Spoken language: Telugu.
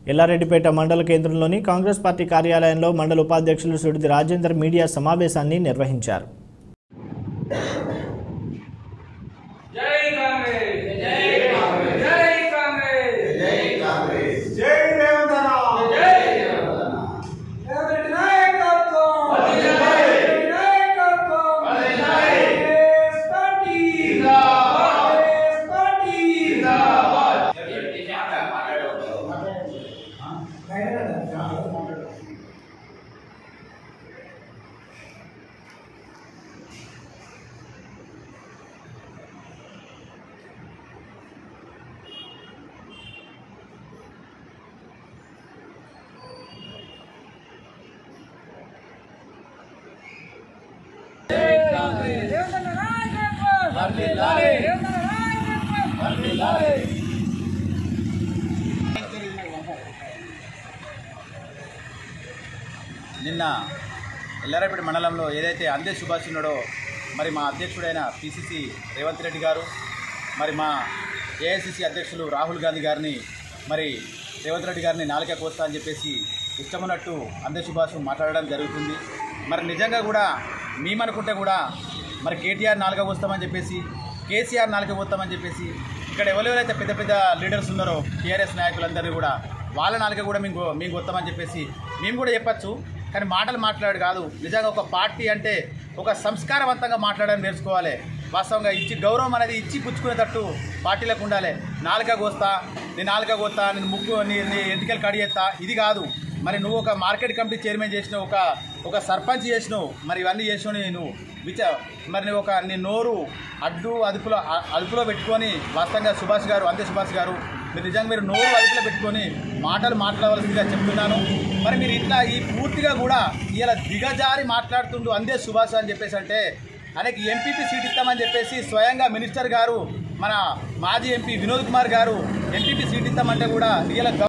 ఎల్లారెడ్డిపేట మండల కేంద్రంలోని కాంగ్రెస్ పార్టీ కార్యాలయంలో మండల ఉపాధ్యక్షులు సుడిది రాజేందర్ మీడియా సమావేశాన్ని నిర్వహించారు జై కాంగ్రెస్ జై కాంగ్రెస్ జై కాంగ్రెస్ జై కాంగ్రెస్ జై రేవంతన జై రేవంత్ నాయకత్వం వర్ధిల్లాలి. నాయకత్వం వర్ధిల్లాలి. కాంగ్రెస్ పార్టీ జిందాబాద్. కాంగ్రెస్ పార్టీ జిందాబాద్ రేవంతన నాయకత్వం వర్ధిల్లాలి. రేవంతన నాయకత్వం నిన్న ఎల్లారెడ్డి మండలంలో ఏదైతే అందే సుభాష్ ఉన్నాడో మరి మా అధ్యక్షుడైన పిసిసి రేవంత్ రెడ్డి గారు మరి మా ఏఐసిసి అధ్యక్షులు రాహుల్ గాంధీ గారిని మరి రేవంత్ రెడ్డి గారిని నాలుక కోస్తా అని చెప్పేసి ఇష్టమున్నట్టు అందే సుభాష్ మాట్లాడడం జరుగుతుంది మరి నిజంగా కూడా మేమనుకుంటే కూడా మరి కేటీఆర్ నాలుక కోస్తామని చెప్పేసి కేసీఆర్ నాలుక పోతామని చెప్పేసి ఇక్కడ ఎవరెవరైతే పెద్ద పెద్ద లీడర్స్ ఉన్నారో టీఆర్ఎస్ నాయకులందరినీ కూడా వాళ్ళ నాలుక కూడా మేము మేము కొత్తామని చెప్పేసి మేము కూడా చెప్పచ్చు కానీ మాటలు మాట్లాడు కాదు నిజంగా ఒక పార్టీ అంటే ఒక సంస్కారవంతంగా మాట్లాడడం నేర్చుకోవాలి వాస్తవంగా ఇచ్చి గౌరవం అనేది ఇచ్చి పుచ్చుకునేటట్టు పార్టీలకు ఉండాలి నాలుక కోస్తా నేను నాలుక కోస్తా నేను ముక్కు నీ నీ ఎంటికలు కడిగేస్తా ఇది కాదు మరి నువ్వు ఒక మార్కెట్ కమిటీ చైర్మన్ చేసినావు ఒక ఒక సర్పంచ్ చేసినావు మరి ఇవన్నీ చేసినావు నువ్వు విచ మరి నువ్వు ఒక నీ నోరు అడ్డు అదుపులో అ- అదుపులో పెట్టుకొని వాస్తవంగా సుభాష్ గారు అంతే సుభాష్ గారు మీరు నిజంగా మీరు నోరు అదుపులో పెట్టుకొని మాటలు మాట్లాడవలసిందిగా చెప్తున్నాను మరి మీరు ఇట్లా ఈ పూర్తిగా కూడా ఇలా దిగజారి మాట్లాడుతుండు అందే సుభాష్ అని చెప్పేసి అంటే ఆయనకి ఎంపీపీ సీట్ ఇస్తామని చెప్పేసి స్వయంగా మినిస్టర్ గారు మన మాజీ ఎంపీ వినోద్ కుమార్ గారు ఎంపీపీ సీట్ ఇస్తామంటే కూడా ఇలా